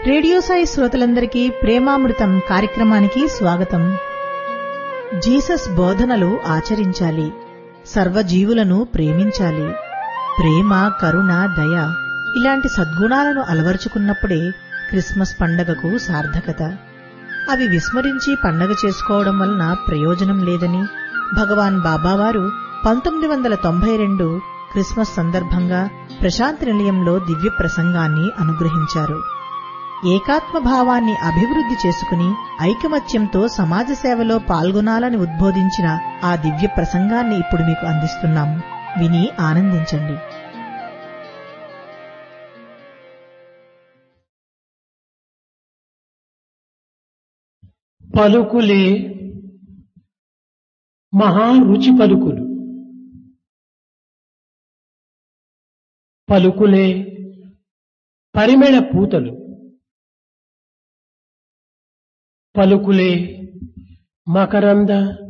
radio Sai శ్రోతలందరికీ ప్రేమామృతం కార్యక్రమానికి స్వాగతం జీసస్ బోధనలు ఆచరించాలి సర్వజీవులను ప్రేమించాలి ప్రేమ కరుణ దయ ఇలాంటి సద్గుణాలను అలవరుచుకున్నప్పుడే క్రిస్మస్ పండగకు సార్థకత అవి విస్మరించి పండగ చేసుకోవడం వలన ప్రయోజనం లేదని భగవాన్ బాబావారు పంతొమ్మిది వందల తొంభై రెండు క్రిస్మస్ సందర్భంగా ప్రశాంతి నిలయంలో దివ్య ప్రసంగాన్ని అనుగ్రహించారు ఏకాత్మ భావాన్ని అభివృద్ధి చేసుకుని ఐకమత్యంతో సమాజ సేవలో పాల్గొనాలని ఉద్బోధించిన ఆ దివ్య ప్రసంగాన్ని ఇప్పుడు మీకు అందిస్తున్నాం విని ఆనందించండి పలుకులే మహారుచి పలుకులు పలుకులే పరిమళ పూతలు పలుకులే మకరంద